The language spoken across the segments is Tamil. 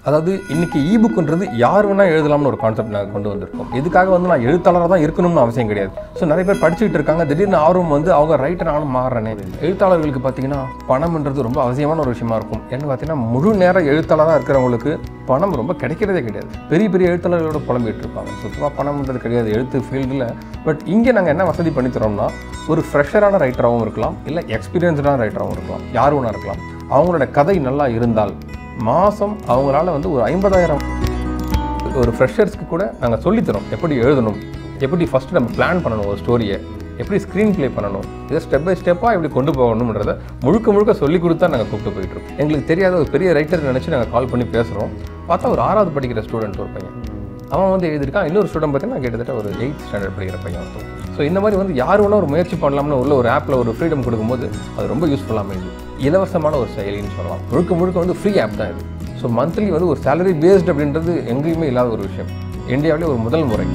அதாவது இன்னைக்கு இபுக்குன்றது யார் வேணால் எழுதலாம்னு ஒரு கான்செப்ட் நாங்கள் கொண்டு வந்திருக்கோம் இதுக்காக வந்து நான் எழுத்தாளராக தான் இருக்கணும்னு அவசியம் கிடையாது ஸோ நிறைய பேர் படிச்சுட்டு இருக்காங்க திடீர்னு ஆர்வம் வந்து அவங்க ரைட்டர் நானும் மாறுறேனே எழுத்தாளர்களுக்கு பார்த்தீங்கன்னா பணம்ன்றது ரொம்ப அவசியமான ஒரு விஷயமா இருக்கும் ஏன்னு பார்த்தீங்கன்னா முழு நேர எழுத்தாளராக இருக்கிறவங்களுக்கு பணம் ரொம்ப கிடைக்கிறதே கிடையாது பெரிய பெரிய எழுத்தாளர்களோட புலம்பிட்டு இருப்பாங்க சுத்தமாக பணம்ன்றது கிடையாது எழுத்து ஃபீல்டில் பட் இங்கே நாங்கள் என்ன வசதி பண்ணி தரோம்னா ஒரு ஃப்ரெஷரான ரைட்டராகவும் இருக்கலாம் இல்லை எக்ஸ்பீரியன்ஸ்டான ரைட்டராகவும் இருக்கலாம் யார் வேணா இருக்கலாம் அவங்களோட கதை நல்லா இருந்தால் மாதம் அவங்களால வந்து ஒரு ஐம்பதாயிரம் ஒரு ஃப்ரெஷர்ஸ்க்கு கூட நாங்கள் சொல்லித்தரோம் எப்படி எழுதணும் எப்படி ஃபஸ்ட்டு நம்ம பிளான் பண்ணணும் ஒரு ஸ்டோரியை எப்படி ஸ்க்ரீன் ப்ளே பண்ணணும் இதை ஸ்டெப் பை ஸ்டெப்பாக எப்படி கொண்டு போகணுன்றத முழுக்க முழுக்க சொல்லி கொடுத்தா நாங்கள் கூப்பிட்டு போயிட்டுருக்கோம் எங்களுக்கு தெரியாத ஒரு பெரிய ரைட்டர் நினச்சி நாங்கள் கால் பண்ணி பேசுகிறோம் பார்த்தா ஒரு ஆறாவது படிக்கிற ஸ்டூடெண்ட் ஒரு பையன் அவன் வந்து எழுதியிருக்கான் இன்னொரு ஸ்டூடெண்ட் பார்த்தீங்கன்னா கிட்டத்தட்ட ஒரு எயித் ஸ்டாண்டர்ட் படிக்கிற பையன் ஒருத்தன் ஸோ இந்த மாதிரி வந்து யார் வேணா ஒரு முயற்சி பண்ணலாம்னு உள்ள ஒரு ஆப்பில் ஒரு ஃப்ரீடம் கொடுக்கும்போது அது ரொம்ப யூஸ்ஃபுல்லாக அமையுது இலவசமான ஒரு செயலின்னு சொல்லலாம் முழுக்க முழுக்க வந்து ஃப்ரீ ஆப் தான் இது ஸோ மந்த்லி வந்து ஒரு சேலரி பேஸ்ட் அப்படின்றது எங்கேயுமே இல்லாத ஒரு விஷயம் இந்தியாவிலே ஒரு முதல் முறை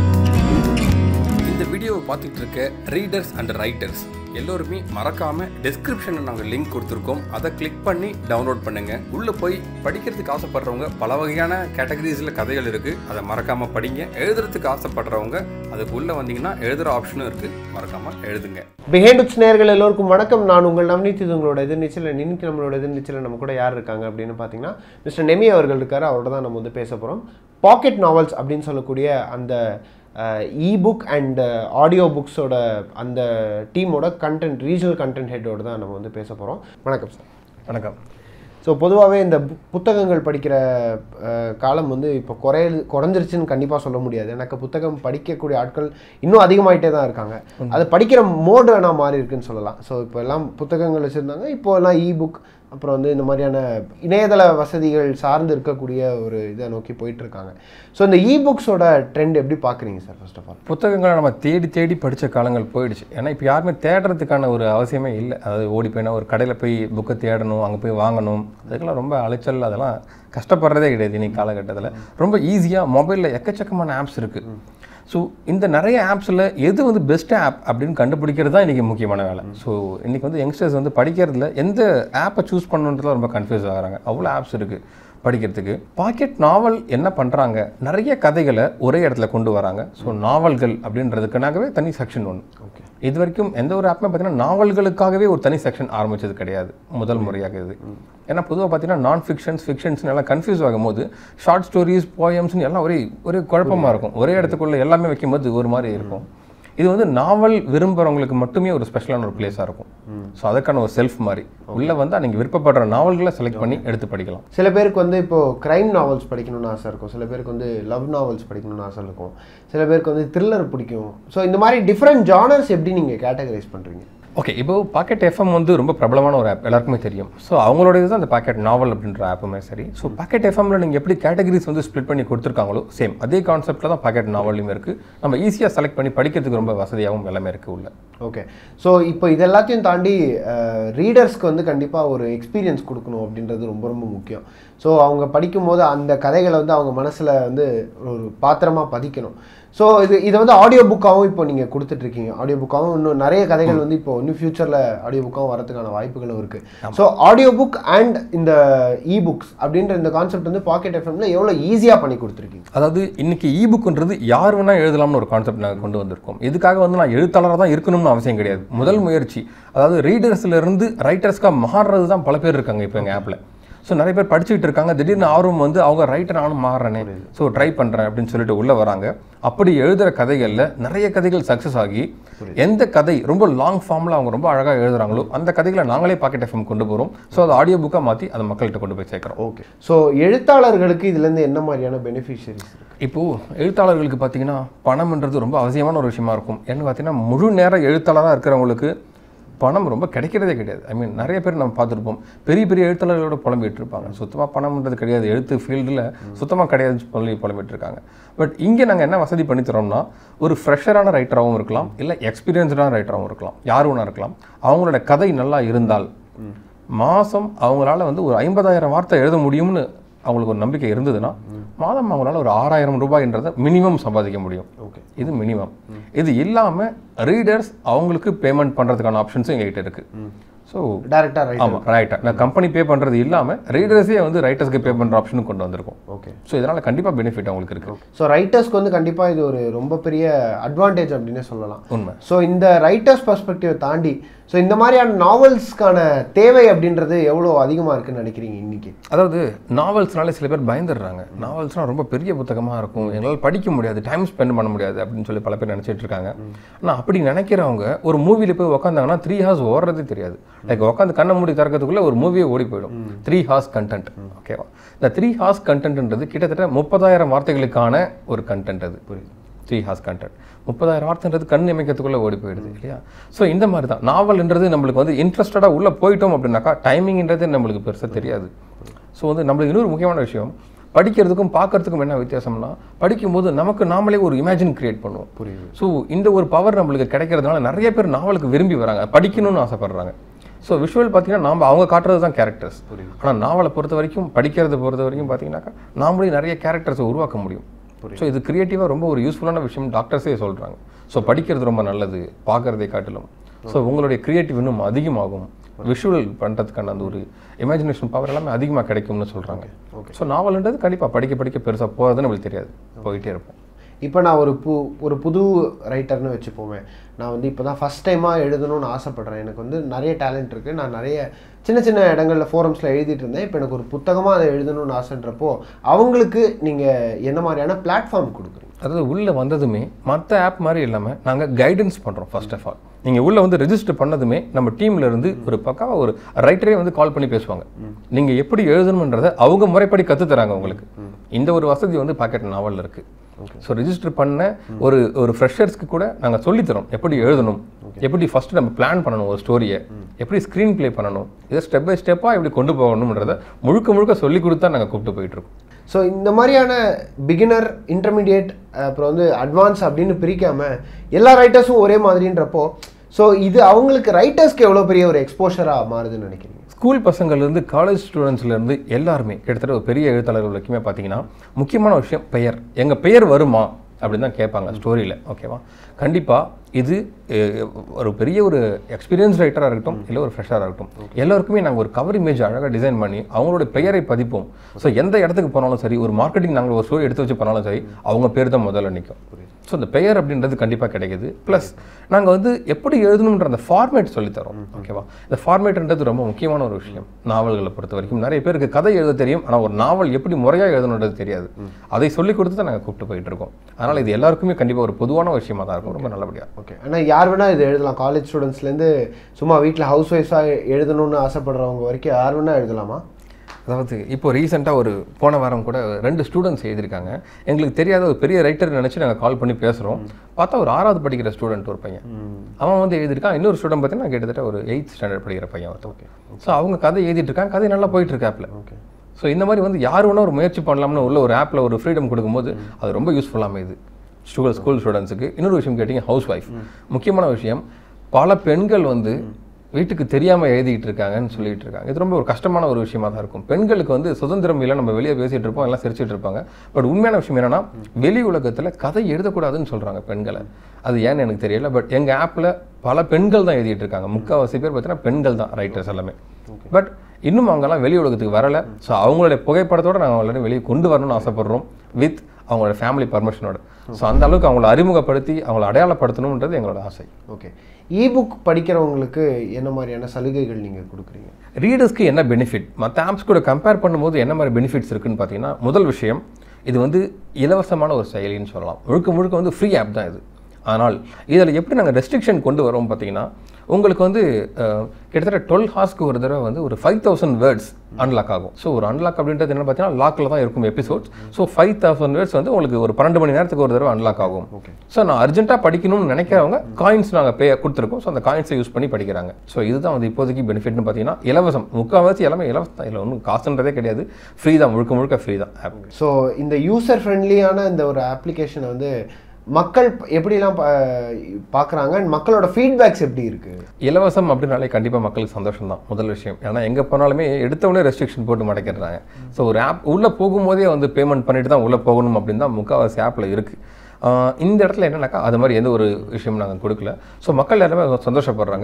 இந்த வீடியோவை பார்த்துட்டு இருக்க ரீடர்ஸ் அண்ட் ரைட்டர்ஸ் எல்லோருமே மறக்காம டிஸ்கிரிப்ஷனில் நாங்கள் லிங்க் கொடுத்துருக்கோம் அதை கிளிக் பண்ணி டவுன்லோட் பண்ணுங்க உள்ள போய் படிக்கிறதுக்கு ஆசைப்படுறவங்க பல வகையான கேட்டகரிஸில் கதைகள் இருக்கு அதை மறக்காம படிங்க எழுதுறதுக்கு ஆசைப்படுறவங்க அதுக்கு உள்ள வந்தீங்கன்னா எழுதுற ஆப்ஷனும் இருக்கு மறக்காம எழுதுங்க பிஹேண்டுட்ஸ் நேர்கள் எல்லோருக்கும் வணக்கம் நான் உங்கள் நவநீத் இது உங்களோட எதிர்நீச்சல் இன்னைக்கு நம்மளோட எதிர்நீச்சல் நம்ம கூட யார் இருக்காங்க அப்படின்னு பார்த்தீங்கன்னா மிஸ்டர் நெமி அவர்கள் இருக்காரு அவரோட தான் நம்ம வந்து பேச போகிறோம் பாக்கெட் நாவல்ஸ் அப்படின்னு சொல்லக்கூடிய அந்த இபுக் அண்ட் ஆடியோ புக்ஸோட அந்த டீமோட கண்டென்ட் ரீஜனல் கண்டென்ட் ஹெட்டோட தான் நம்ம வந்து பேச போகிறோம் வணக்கம் சார் வணக்கம் ஸோ பொதுவாகவே இந்த பு- புத்தகங்கள் படிக்கிற அஹ், காலம் வந்து இப்போ குறைய குறைஞ்சிருச்சுன்னு கண்டிப்பாக சொல்ல முடியாது எனக்கு புத்தகம் படிக்கக்கூடிய ஆட்கள் இன்னும் அதிகமாயிட்டே தான் இருக்காங்க அது படிக்கிற மோடு வேணால் மாறி இருக்குன்னு சொல்லலாம் ஸோ இப்போ எல்லாம் புத்தகங்கள் வச்சுருந்தாங்க இப்போ எல்லாம் இபுக் அப்புறம் வந்து இந்த மாதிரியான இணையதள வசதிகள் சார்ந்து இருக்கக்கூடிய ஒரு இதை நோக்கி போயிட்டு இருக்காங்க ஸோ இந்த இபுக்ஸோட ட்ரெண்ட் எப்படி பார்க்குறீங்க சார் ஃபர்ஸ்ட் ஆஃப் ஆல் புத்தகங்களை நம்ம தேடி தேடி படித்த காலங்கள் போயிடுச்சு ஏன்னா இப்போ யாருமே தேடுறதுக்கான ஒரு அவசியமே இல்லை அதாவது ஓடி போயினா ஒரு கடையில் போய் புக்கை தேடணும் அங்கே போய் வாங்கணும் அதுக்கெல்லாம் ரொம்ப அலைச்சல் அதெல்லாம் கஷ்டப்படுறதே கிடையாது இன்னைக்கு காலகட்டத்தில் ரொம்ப ஈஸியாக மொபைலில் எக்கச்சக்கமான ஆப்ஸ் இருக்குது ஸோ இந்த நிறைய ஆப்ஸில் எது வந்து பெஸ்ட் ஆப் அப்படின்னு கண்டுபிடிக்கிறது தான் இன்றைக்கி முக்கியமான வேலை ஸோ இன்றைக்கி வந்து யங்ஸ்டர்ஸ் வந்து படிக்கிறதுல எந்த ஆப்பை சூஸ் பண்ணணுன்றதுல ரொம்ப கன்ஃபியூஸ் ஆகுறாங்க அவ்வளோ ஆப்ஸ் இருக்குது படிக்கிறதுக்கு பாக்கெட் நாவல் என்ன பண்ணுறாங்க நிறைய கதைகளை ஒரே இடத்துல கொண்டு வராங்க ஸோ நாவல்கள் அப்படின்றதுக்குனாகவே தனி செக்ஷன் ஒன்று ஓகே இது வரைக்கும் எந்த ஒரு ஆப்புமே பார்த்தீங்கன்னா நாவல்களுக்காகவே ஒரு தனி செக்ஷன் ஆரம்பிச்சது கிடையாது முதல் முறையாக இது ஏன்னா பொதுவாக பார்த்தீங்கன்னா நான் ஃபிக்ஷன்ஸ் ஃபிக்ஷன்ஸ் எல்லாம் கன்ஃபியூஸ் ஆகும்போது ஷார்ட் ஸ்டோரிஸ் போயம்ஸ்னு எல்லாம் ஒரே ஒரே குழப்பமாக இருக்கும் ஒரே இடத்துக்குள்ள எல்லாமே வைக்கும்போது ஒரு மாதிரி இருக்கும் இது வந்து நாவல் விரும்புகிறவங்களுக்கு மட்டுமே ஒரு ஸ்பெஷலான ஒரு பிளேஸாக இருக்கும் ஸோ அதுக்கான ஒரு செல்ஃப் மாதிரி உள்ளே வந்து நீங்கள் விருப்பப்படுற நாவல்களை செலக்ட் பண்ணி எடுத்து படிக்கலாம் சில பேருக்கு வந்து இப்போ கிரைம் நாவல்ஸ் படிக்கணும்னு ஆசை இருக்கும் சில பேருக்கு வந்து லவ் நாவல்ஸ் படிக்கணும்னு ஆசை இருக்கும் சில பேருக்கு வந்து த்ரில்லர் பிடிக்கும் ஸோ இந்த மாதிரி டிஃப்ரெண்ட் ஜானர்ஸ் எப்படி நீங்கள் கேட்டகரைஸ் பண்ணுறீங்க ஓகே இப்போ பாக்கெட் எஃப்எம் வந்து ரொம்ப பிரபலமான ஒரு ஆப் எல்லாருக்குமே தெரியும் ஸோ அவங்களோட இதுதான் அந்த பாக்கெட் நாவல் அப்படின்ற ஆப்புமே சரி ஸோ பாக்கெட் எஃப்எம்ல நீங்கள் எப்படி கேட்டகரிஸ் வந்து ஸ்ப்ளிட் பண்ணி கொடுத்துருக்காங்களோ சேம் அதே கான்செப்ட்டில் தான் பாக்கெட் நாவல்லையும் இருக்குது நம்ம ஈஸியாக செலக்ட் பண்ணி படிக்கிறதுக்கு ரொம்ப வசதியாகவும் எல்லாமே இருக்குது உள்ள ஓகே ஸோ இப்போ இது எல்லாத்தையும் தாண்டி ரீடர்ஸ்க்கு வந்து கண்டிப்பாக ஒரு எக்ஸ்பீரியன்ஸ் கொடுக்கணும் அப்படின்றது ரொம்ப ரொம்ப முக்கியம் ஸோ அவங்க படிக்கும்போது அந்த கதைகளை வந்து அவங்க மனசில் வந்து ஒரு பாத்திரமா பதிக்கணும் ஸோ இது இதை வந்து ஆடியோ புக்காகவும் இப்போ நீங்கள் கொடுத்துட்ருக்கீங்க ஆடியோ புக்காகவும் இன்னும் நிறைய கதைகள் வந்து இப்போ இன்னும் ஃபியூச்சரில் ஆடியோ புக்காகவும் வரதுக்கான வாய்ப்புகளும் இருக்குது ஸோ ஆடியோ புக் அண்ட் இந்த இ புக்ஸ் அப்படின்ற இந்த கான்செப்ட் வந்து பாக்கெட் எஃப்எம்ல எவ்வளோ ஈஸியாக பண்ணி கொடுத்துருக்கீங்க அதாவது இன்னைக்கு இபுக்குன்றது யார் வேணா எழுதலாம்னு ஒரு கான்செப்ட் நாங்கள் கொண்டு வந்திருக்கோம் இதுக்காக வந்து நான் எழுத்தாளராக தான் இருக்கணும்னு அவசியம் கிடையாது முதல் முயற்சி அதாவது ரீடர்ஸ்ல இருந்து ரைட்டர்ஸ்க்காக மாறுறது தான் பல பேர் இருக்காங்க இப்போ எங்கள் ஆப்பில் ஸோ நிறைய பேர் படிச்சுட்டு இருக்காங்க திடீர்னு ஆர்வம் வந்து அவங்க ரைட்டர் நானும் மாறுறேனே ஸோ ட்ரை பண்ணுறேன் அப்படின்னு சொல்லிட்டு உள்ளே வராங்க அப்படி எழுதுகிற கதைகளில் நிறைய கதைகள் சக்ஸஸ் ஆகி எந்த கதை ரொம்ப லாங் ஃபார்மில் அவங்க ரொம்ப அழகாக எழுதுறாங்களோ அந்த கதைகளை நாங்களே பாக்கெட் எஃப்எம் கொண்டு போகிறோம் ஸோ அதை ஆடியோ புக்காக மாற்றி அதை மக்கள்கிட்ட கொண்டு போய் சேர்க்குறோம் ஓகே ஸோ எழுத்தாளர்களுக்கு இதுலேருந்து என்ன மாதிரியான பெனிஃபிஷரிஸ் இருக்கு இப்போது எழுத்தாளர்களுக்கு பார்த்தீங்கன்னா பணம்ன்றது ரொம்ப அவசியமான ஒரு விஷயமா இருக்கும் ஏன்னு பார்த்தீங்கன்னா முழு நேர எழுத்தாளராக இருக்கிறவங்களுக்கு பணம் ரொம்ப கிடைக்கிறதே கிடையாது ஐ மீன் நிறைய பேர் நம்ம பார்த்துருப்போம் பெரிய பெரிய எழுத்தாளர்களோட புலம்பிட்டு இருப்பாங்க சுத்தமாக பணம்ன்றது கிடையாது எழுத்து ஃபீல்டில் சுத்தமாக கிடையாது சொல்லி புலம்பிட்டு இருக்காங்க பட் இங்கே நாங்கள் என்ன வசதி பண்ணி தரோம்னா ஒரு ஃப்ரெஷரான ரைட்டராகவும் இருக்கலாம் இல்லை எக்ஸ்பீரியன்ஸ்டான ரைட்டராகவும் இருக்கலாம் யார் வேணா இருக்கலாம் அவங்களோட கதை நல்லா இருந்தால் மாதம் அவங்களால வந்து ஒரு ஐம்பதாயிரம் வார்த்தை எழுத முடியும்னு அவங்களுக்கு ஒரு நம்பிக்கை இருந்ததுன்னா மாதம் அவங்களால ஒரு ஆறாயிரம் ரூபாய்ன்றதை மினிமம் சம்பாதிக்க முடியும் ஓகே இது மினிமம் இது இல்லாமல் ரீடர்ஸ் அவங்களுக்கு பேமெண்ட் பண்ணுறதுக்கான ஆப்ஷன்ஸும் எங்ககிட்ட இருக்குது ஸோ டேரக்டாக ரைட் ஆமாம் ரைட்டாக நான் கம்பெனி பே பண்ணுறது இல்லாமல் ரீடர்ஸே வந்து ரைட்டர்ஸ்க்கு பே பண்ணுற ஆப்ஷனும் கொண்டு வந்திருக்கோம் ஓகே ஸோ இதனால் கண்டிப்பாக பெனிஃபிட் அவங்களுக்கு இருக்குது ஸோ ரைட்டர்ஸ்க்கு வந்து கண்டிப்பாக இது ஒரு ரொம்ப பெரிய அட்வான்டேஜ் அப்படின்னே சொல்லலாம் உண்மை ஸோ இந்த ரைட்டர்ஸ் பர்ஸ்பெக்டிவ் தாண்டி ஸோ இந்த மாதிரியான நாவல்ஸ்க்கான தேவை அப்படின்றது எவ்வளோ அதிகமாக இருக்குன்னு நினைக்கிறீங்க இன்னைக்கு அதாவது நாவல்ஸ்னாலே சில பேர் பயந்துடுறாங்க நாவல்ஸ்னால் ரொம்ப பெரிய புத்தகமாக இருக்கும் எங்களால் படிக்க முடியாது டைம் ஸ்பெண்ட் பண்ண முடியாது அப்படின்னு சொல்லி பல பேர் நினச்சிட்டு இருக்காங்க ஆனால் அப்படி நினைக்கிறவங்க ஒரு மூவியில் போய் உட்காந்தாங்கன்னா த்ரீ ஹார்ஸ் ஓடுறதே தெரியாது லைக் உட்காந்து கண்ணை மூடி திறக்கிறதுக்குள்ள ஒரு மூவியே ஓடி போயிடும் த்ரீ ஹார்ஸ் கண்டென்ட் ஓகேவா இந்த த்ரீ ஹார்ஸ் கண்டென்ட்ன்றது கிட்டத்தட்ட முப்பதாயிரம் வார்த்தைகளுக்கான ஒரு கண்டென்ட் அது த்ரீ ஹார்ஸ் கண்டென்ட் முப்பதாயிரம் வார்த்தைன்றது கண் இமைக்கிறதுக்குள்ளே ஓடி போயிடுது இல்லையா ஸோ இந்த மாதிரி தான் நாவல்ன்றது நம்மளுக்கு வந்து இன்ட்ரெஸ்டடாக உள்ளே போயிட்டோம் அப்படின்னாக்கா டைமிங்ன்றது நம்மளுக்கு பெருசாக தெரியாது ஸோ வந்து நம்மளுக்கு இன்னொரு முக்கியமான விஷயம் படிக்கிறதுக்கும் பார்க்கறதுக்கும் என்ன வித்தியாசம்னா படிக்கும்போது நமக்கு நாமளே ஒரு இமேஜின் கிரியேட் பண்ணுவோம் புரியுது ஸோ இந்த ஒரு பவர் நம்மளுக்கு கிடைக்கிறதுனால நிறைய பேர் நாவலுக்கு விரும்பி வராங்க படிக்கணும்னு ஆசைப்படுறாங்க ஸோ விஷுவல் பார்த்தீங்கன்னா நாம் அவங்க காட்டுறது தான் கேரக்டர்ஸ் ஆனால் நாவலை பொறுத்த வரைக்கும் படிக்கிறத பொறுத்த வரைக்கும் பார்த்தீங்கன்னாக்கா நாமளே நிறைய கேரக்டர்ஸை உருவாக்க முடியும் ஸோ இது கிரியேட்டிவாக ரொம்ப ஒரு யூஸ்ஃபுல்லான விஷயம் டாக்டர்ஸே சொல்கிறாங்க ஸோ படிக்கிறது ரொம்ப நல்லது பார்க்கறதை காட்டிலும் ஸோ உங்களுடைய கிரியேட்டிவ் இன்னும் அதிகமாகும் விஷுவல் பண்ணுறதுக்கான அந்த ஒரு இமேஜினேஷன் பவர் எல்லாமே அதிகமாக கிடைக்கும்னு சொல்கிறாங்க ஸோ நாவல்ன்றது கண்டிப்பாக படிக்க படிக்க பெருசாக போகிறதுன்னு நம்மளுக்கு தெரியாது போயிட்டே இருப்போம் இப்போ நான் ஒரு பு ஒரு புது ரைட்டர்னு வச்சுப்போமே நான் வந்து இப்போ தான் ஃபஸ்ட் டைமாக எழுதணும்னு ஆசைப்பட்றேன் எனக்கு வந்து நிறைய டேலண்ட் இருக்குது நான் நிறைய சின்ன சின்ன இடங்களில் ஃபோரம்ஸில் எழுதிட்டு இருந்தேன் இப்போ எனக்கு ஒரு புத்தகமாக அதை எழுதணும்னு ஆசைன்றப்போ அவங்களுக்கு நீங்கள் என்ன மாதிரியான பிளாட்ஃபார்ம் கொடுக்குறீங்க அதாவது உள்ளே வந்ததுமே மற்ற ஆப் மாதிரி இல்லாமல் நாங்கள் கைடன்ஸ் பண்ணுறோம் ஃபர்ஸ்ட் ஆஃப் ஆல் நீங்கள் உள்ளே வந்து ரெஜிஸ்டர் பண்ணதுமே நம்ம டீம்ல இருந்து ஒரு பக்காவா ஒரு ரைட்டரே வந்து கால் பண்ணி பேசுவாங்க நீங்கள் எப்படி எழுதணுன்றதை அவங்க முறைப்படி கற்றுத் தராங்க உங்களுக்கு இந்த ஒரு வசதி வந்து பாக்கெட் நாவலில் இருக்குது ஸோ ரெஜிஸ்டர் பண்ண ஒரு ஒரு ஃப்ரெஷர்ஸ்க்கு கூட நாங்கள் சொல்லித்தரோம் எப்படி எழுதணும் எப்படி ஃபர்ஸ்ட் நம்ம பிளான் பண்ணணும் ஒரு ஸ்டோரியை எப்படி ஸ்க்ரீன் ப்ளே பண்ணணும் இதை ஸ்டெப் பை ஸ்டெப்பாக எப்படி கொண்டு போகணுன்றதை முழுக்க முழுக்க சொல்லி கொடுத்தா நாங்கள் கூப்பிட்டு போயிட்டு இருக்கோம் ஸோ இந்த மாதிரியான பிகினர் இன்டர்மீடியேட் அப்புறம் வந்து அட்வான்ஸ் அப்படின்னு பிரிக்காமல் எல்லா ரைட்டர்ஸும் ஒரே மாதிரின்றப்போ ஸோ இது அவங்களுக்கு ரைட்டர்ஸ்க்கு எவ்வளோ பெரிய ஒரு எக்ஸ்போஷராக மாறுதுன்னு நினைக்கிறீங்க ஸ்கூல் பசங்கள்லேருந்து காலேஜ் ஸ்டூடெண்ட்ஸ்லேருந்து எல்லாருமே கிட்டத்தட்ட ஒரு பெரிய எழுத்தாளர்கள் வரைக்குமே பார்த்தீங்கன்னா முக்கியமான விஷயம் பெயர் எங்கள் பெயர் வருமா அப்படின்னு தான் கேட்பாங்க ஸ்டோரியில் ஓகேவா கண்டிப்பாக இது அஹ், ஒரு பெரிய ஒரு எக்ஸ்பீரியன்ஸ் ரைட்டராக இருக்கட்டும் இல்லை ஒரு ஃப்ரெஷராக இருக்கட்டும் எல்லாருக்குமே நாங்கள் ஒரு கவர் இமேஜ் அழகாக டிசைன் பண்ணி அவங்களோட பெயரை பதிப்போம் ஸோ எந்த இடத்துக்கு போனாலும் சரி ஒரு மார்க்கெட்டிங் நாங்கள் ஒரு ஸ்டோரி எடுத்து வச்சு பண்ணாலும் சரி அவங்க பேர் தான் முதல்ல நிற்கும் ஸோ இந்த பெயர் அப்படின்றது கண்டிப்பாக கிடைக்குது ப்ளஸ் நாங்கள் வந்து எப்படி எழுதணுன்ற அந்த ஃபார்மேட் சொல்லித்தரோம் ஓகேவா இந்த ஃபார்மேட்ன்றது ரொம்ப முக்கியமான ஒரு விஷயம் நாவல்களை பொறுத்த வரைக்கும் நிறைய பேருக்கு கதை எழுத தெரியும் ஆனால் ஒரு நாவல் எப்படி முறையாக எழுதணுன்றது தெரியாது அதை சொல்லி கொடுத்து தான் நாங்கள் கூப்பிட்டு போயிட்டு இருக்கோம் அதனால் இது எல்லாருக்குமே கண்டிப்பாக ஒரு பொதுவான விஷயமா தான் இருக்கும் ரொம்ப நல்லபடியாக ஓகே ஆனால் யார் வேணால் இது எழுதலாம் காலேஜ் ஸ்டூடெண்ட்ஸ்லேருந்து சும்மா வீட்டில் ஹவுஸ் ஒய்ஃபாக எழுதணும்னு ஆசைப்படுறவங்க வரைக்கும் யார் வேணால் எழுதலாமா அதாவது இப்போ ரீசெண்டாக ஒரு போன வாரம் கூட ரெண்டு ஸ்டூடெண்ட்ஸ் எழுதியிருக்காங்க எங்களுக்கு தெரியாத ஒரு பெரிய ரைட்டர் நினச்சி நாங்கள் கால் பண்ணி பேசுகிறோம் பார்த்தா ஒரு ஆறாவது படிக்கிற ஸ்டூடெண்ட் ஒரு பையன் அவன் வந்து எழுதியிருக்கான் இன்னொரு ஸ்டூடெண்ட் பார்த்தீங்கன்னா கிட்டத்தட்ட ஒரு எயித் ஸ்டாண்டர்ட் படிக்கிற பையன் ஒருத்தன் ஓகே ஸோ அவங்க கதை எழுதிட்டு இருக்காங்க கதை நல்லா போயிட்டு இருக்கு ஆப்பில் ஓகே ஸோ இந்த மாதிரி வந்து யார் வேணா ஒரு முயற்சி பண்ணலாம்னு உள்ள ஒரு ஆப்பில் ஒரு ஃப்ரீடம் கொடுக்கும்போது அது ரொம்ப யூஸ்ஃபுல்லாக இது ஸ்டூடெண்ட் ஸ்கூல் ஸ்டூடெண்ட்ஸுக்கு இன்னொரு விஷயம் கேட்டிங்க ஹவுஸ் ஒய்ஃப் முக்கியமான விஷயம் பல பெண்கள் வந்து வீட்டுக்கு தெரியாமல் எழுதிட்டு இருக்காங்கன்னு சொல்லிட்டு இருக்காங்க இது ரொம்ப ஒரு கஷ்டமான ஒரு விஷயமா தான் இருக்கும் பெண்களுக்கு வந்து சுதந்திரம் இல்லை நம்ம வெளியே பேசிட்டு இருப்போம் எல்லாம் சிரிச்சிட்டு இருப்பாங்க பட் உண்மையான விஷயம் என்னன்னா வெளி உலகத்தில் கதை எழுதக்கூடாதுன்னு சொல்கிறாங்க பெண்களை அது ஏன்னு எனக்கு தெரியல பட் எங்கள் ஆப்பில் பல பெண்கள் தான் எழுதிட்டு இருக்காங்க முக்கால்வாசி பேர் பார்த்தீங்கன்னா பெண்கள் தான் ரைட்டர்ஸ் எல்லாமே பட் இன்னும் அவங்கெல்லாம் வெளி உலகத்துக்கு வரல ஸோ அவங்களுடைய புகைப்படத்தோட நாங்கள் எல்லாரும் வெளியே கொண்டு வரணும்னு ஆசைப்படுறோம் வித் அவங்களோட ஃபேமிலி பர்மிஷனோட ஸோ அந்த அளவுக்கு அவங்கள அறிமுகப்படுத்தி அவங்கள அடையாளப்படுத்தணுன்றது எங்களோட ஆசை ஓகே இபுக் படிக்கிறவங்களுக்கு என்ன மாதிரியான சலுகைகள் நீங்கள் கொடுக்குறீங்க ரீடர்ஸ்க்கு என்ன பெனிஃபிட் மற்ற ஆப்ஸ் கூட கம்பேர் பண்ணும்போது என்ன மாதிரி பெனிஃபிட்ஸ் இருக்குன்னு பார்த்தீங்கன்னா முதல் விஷயம் இது வந்து இலவசமான ஒரு செயலின்னு சொல்லலாம் முழுக்க முழுக்க வந்து ஃப்ரீ ஆப் தான் இது ஆனால் இதில் எப்படி நாங்கள் ரெஸ்ட்ரிக்ஷன் கொண்டு வரோம் பார்த்தீங்கன்னா உங்களுக்கு வந்து அஹ், கிட்டத்தட்ட டுவெல் ஹார்ஸ்க்கு ஒரு தடவை வந்து ஒரு ஃபைவ் தௌசண்ட் வேர்ட்ஸ் அன்லாக் ஆகும் ஸோ ஒரு அன்லாக் அப்படின்றது என்ன பார்த்தீங்கன்னா லாக்கில் தான் இருக்கும் episodes so five thousand words வந்து உங்களுக்கு ஒரு பன்னெண்டு மணி நேரத்துக்கு ஒரு தடவை அன்லாக் ஆகும் ஸோ நான் அர்ஜென்ட்டாக படிக்கணும்னு நினைக்கிறவங்க காயின்ஸ் நாங்கள் பே கொடுத்துருக்கோம் ஸோ அந்த காயின்ஸை யூஸ் பண்ணி படிக்கிறாங்க ஸோ இதுதான் வந்து இப்போதைக்கு பெனிஃபிட்னு பார்த்தீங்கன்னா இலவசம் முக்கால்வாசி எல்லாமே இலவசம் தான் இல்லை ஒன்றும் காசுன்றதே கிடையாது ஃப்ரீ தான் முழுக்க முழுக்க ஃப்ரீ தான் ஆப் ஸோ இந்த யூசர் ஃப்ரெண்ட்லியான இந்த ஒரு அப்ளிகேஷனை வந்து மக்கள் ப- எப்படிலாம் பார்க்குறாங்க அண்ட் மக்களோட ஃபீட்பேக்ஸ் எப்படி இருக்குது இலவசம் அப்படின்னாலே கண்டிப்பாக மக்களுக்கு சந்தோஷம் தான் முதல் விஷயம் ஏன்னா எங்கே போனாலுமே எடுத்தவொடனே ரெஸ்ட்ரிக்ஷன் போட்டு மடக்கிடுறாங்க ஸோ ஒரு ஆப் உள்ளே போகும்போதே வந்து பேமெண்ட் பண்ணிட்டு தான் உள்ளே போகணும் அப்படின்னு தான் முக்கால்வாசி ஆப்பில் இருக்குது இந்த இடத்துல என்னன்னாக்கா அது மாதிரி எந்த ஒரு விஷயம் நாங்கள் கொடுக்கல ஸோ மக்கள் எல்லாமே சந்தோஷப்படுறாங்க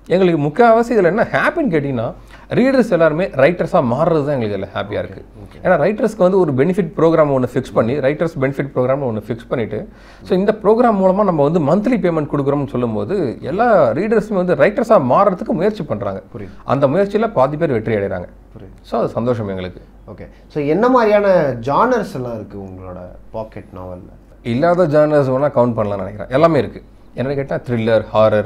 எங்களுக்கு முக்கால்வாசி இதில் என்ன ஹாப்பின்னு கேட்டிங்கன்னா ரீடர்ஸ் எல்லாருமே ரைட்டர்ஸாக மாறுறது தான் எங்களுக்கு இதில் ஹாப்பியாக இருக்குது ஏன்னா ரைட்டர்ஸ்க்கு வந்து ஒரு பெனிஃபிட் ப்ரோக்ராம் ஒன்று ஃபிக்ஸ் பண்ணி ரைட்டர்ஸ் பெனிஃபிட் ப்ரோக்ராம் ஒன்று ஃபிக்ஸ் பண்ணிவிட்டு ஸோ இந்த ப்ரோக்ராம் மூலமாக நம்ம வந்து மந்த்லி பேமெண்ட் கொடுக்குறோம்னு சொல்லும்போது எல்லா ரீடர்ஸுமே வந்து ரைட்டர்ஸாக மாறுறதுக்கு முயற்சி பண்ணுறாங்க புரியுது. அந்த முயற்சியில் பாதி பேர் வெற்றி அடைகிறாங்க புரியுது. ஸோ அது சந்தோஷம் எங்களுக்கு ஓகே ஸோ என்ன மாதிரியான ஜானர்ஸ் எல்லாம் இருக்குது உங்களோட பாக்கெட் நாவலில் இல்லாத ஜானர்ஸ் வேணால் கவுண்ட் பண்ணலாம்னு நினைக்கிறேன் எல்லாமே இருக்குது என்னென்னு கேட்டால் thriller horror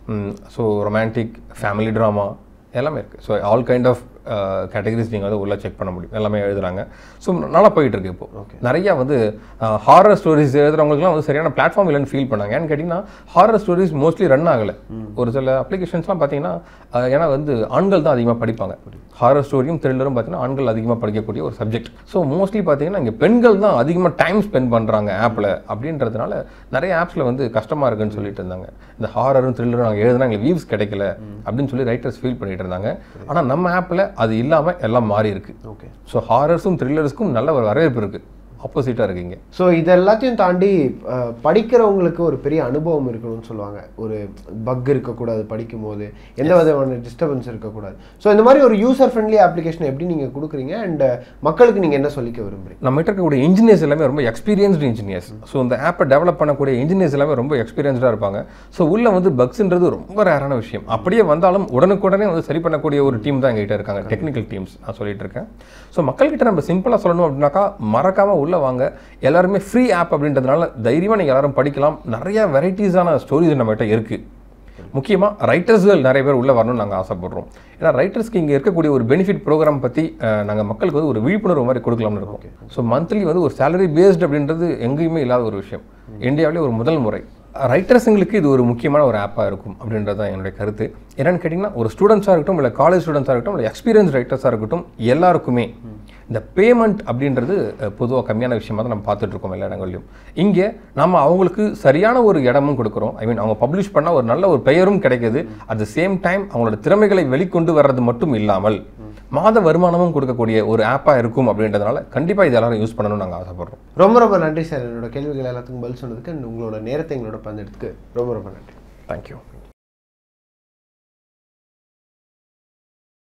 so romantic family drama எல்லாமே இருக்குது so all kind of categories நீங்கள் வந்து உள்ளே செக் பண்ண முடியும் எல்லாமே எழுதுறாங்க ஸோ நல்லா போயிட்டு இருக்கு இப்போ நிறையா வந்து ஹாரர் ஸ்டோரிஸ் எழுதுறவங்களுக்குலாம் வந்து சரியான பிளாட்ஃபார்ம் இல்லைன்னு ஃபீல் பண்ணாங்க ஏன்னு கேட்டிங்கன்னா ஹாரர் ஸ்டோரிஸ் மோஸ்ட்லி ரன் ஆகலை ஒரு சில அப்ளிகேஷன்ஸ்லாம் பார்த்தீங்கன்னா அஹ், ஏன்னா வந்து ஆண்கள் தான் அதிகமாக படிப்பாங்க ஹாரர் ஸ்டோரியும் த்ரில்லரும் பார்த்தீங்கன்னா ஆண்கள் அதிகமாக படிக்கக்கூடிய ஒரு சப்ஜெக்ட் ஸோ மோஸ்ட்லி பார்த்தீங்கன்னா இங்கே பெண்கள் தான் அதிகமாக டைம் ஸ்பெண்ட் பண்ணுறாங்க ஆப்பில் அப்படின்றதுனால நிறைய ஆப்ஸில் வந்து கஷ்டமாக இருக்குன்னு சொல்லிட்டு இருந்தாங்க இந்த ஹாரரும் த்ரில்லரும் நாங்கள் எழுதுனா எங்களுக்கு வியூஸ் கிடைக்கல அப்படின்னு சொல்லி ரைட்டர்ஸ் ஃபீல் பண்ணிட்டு இருந்தாங்க ஆனால் நம்ம ஆப்பில் அது இல்லாமல் எல்லாம் மாறி இருக்கு ஓகே ஸோ ஹாரர்ஸும் த்ரில்லர்ஸ்க்கும் நல்ல ஒரு வரவேற்பு இருக்குது ஆப்போசிட்டாக இருக்கீங்க ஸோ இது எல்லாத்தையும் தாண்டி அஹ், படிக்கிறவங்களுக்கு ஒரு பெரிய அனுபவம் இருக்கணும்னு சொல்லுவாங்க ஒரு பக் இருக்கக்கூடாது படிக்கும்போது எந்த விதமான டிஸ்டர்பன்ஸ் இருக்கக்கூடாது ஸோ இந்த மாதிரி ஒரு யூசர் ஃப்ரெண்ட்லி அப்ளிகேஷன் எப்படி நீங்கள் கொடுக்குறீங்க அண்ட் மக்களுக்கு நீங்கள் என்ன சொல்லிக்க விரும்புறீங்க நம்ம கிட்ட இருக்கக்கூடிய இன்ஜினியர்ஸ் எல்லாமே ரொம்ப எக்ஸ்பீரியன்ஸ்டு இன்ஜினியர்ஸ் ஸோ இந்த ஆப்பை டெவலப் பண்ணக்கூடிய இன்ஜினியர்ஸ் எல்லாமே ரொம்ப எக்ஸ்பீரியன்ஸ்டாக இருப்பாங்க ஸோ உள்ள வந்து பக்ஸ்ன்றது ரொம்ப ரேரான விஷயம் அப்படியே வந்தாலும் உடனுக்குடனே வந்து சரி பண்ணக்கூடிய ஒரு டீம் தான் எங்ககிட்ட இருக்காங்க டெக்னிக்கல் டீம்ஸ் நான் சொல்லிட்டு இருக்கேன் ஸோ மக்கள்கிட்ட நம்ம சிம்பிளாக சொல்லணும் அப்படின்னாக்கா மறக்காம உள்ள வாங்க எல்லாருமே ஃப்ரீ ஆப் அப்படின்றதுனால தைரியமாக நீங்கள் எல்லாரும் படிக்கலாம் நிறைய வெரைட்டிஸான ஸ்டோரிஸ் நம்மகிட்ட இருக்குது முக்கியமாக ரைட்டர்ஸ்கள் நிறைய பேர் உள்ளே வரணும்னு நாங்கள் ஆசைப்படுறோம் ஏன்னா ரைட்டர்ஸ்க்கு இங்கே இருக்கக்கூடிய ஒரு பெனிஃபிட் ப்ரோக்ராம் பற்றி நாங்கள் மக்களுக்கு வந்து ஒரு விழிப்புணர்வு மாதிரி கொடுக்கலாம்னு இருக்கோம் ஸோ மந்த்லி வந்து ஒரு சேலரி பேஸ்ட் அப்படின்றது எங்கேயுமே இல்லாத ஒரு விஷயம் இந்தியாவிலே ஒரு முதல் முறை ரைட்டர்ஸுங்களுக்கு இது ஒரு முக்கியமான ஒரு ஆப்பாக இருக்கும் அப்படின்றது தான் என்னுடைய கருத்து என்னென்னு கேட்டிங்கன்னா ஒரு ஸ்டூடெண்ட்ஸாக இருக்கட்டும் இல்லை காலேஜ் ஸ்டூடெண்ட்ஸாக இருக்கட்டும் இல்லை எக்ஸ்பீரியன்ஸ் ரைட்டர்ஸாக இருக்கட்டும் எல்லாருக்குமே இந்த பேமெண்ட் அப்படின்றது பொதுவாக கம்மியான விஷயமா தான் நம்ம பார்த்துட்டு இருக்கோம் எல்லா இடங்கள்லையும் இங்கே நம்ம அவங்களுக்கு சரியான ஒரு இடமும் கொடுக்குறோம் ஐ மீன் அவங்க பப்ளிஷ் பண்ணால் ஒரு நல்ல ஒரு பெயரும் கிடைக்குது அட் த சேம் டைம் அவங்களோட திறமைகளை வெளிக்கொண்டு வர்றது மட்டும் இல்லாமல் மாத வருமானமும் கொடுக்கக்கூடிய ஒரு ஆப்பாக இருக்கும் அப்படின்றதுனால கண்டிப்பாக இது எல்லாரும் யூஸ் பண்ணணும்னு நாங்கள் ஆசைப்படுறோம் ரொம்ப ரொம்ப நன்றி சார் என்னோட கேள்விகள் எல்லாத்துக்கும் பதில் சொன்னதுக்கு and உங்களோட நேரத்தை எங்களோட பந்தெடுத்துக்கு ரொம்ப ரொம்ப நன்றி தேங்க்யூ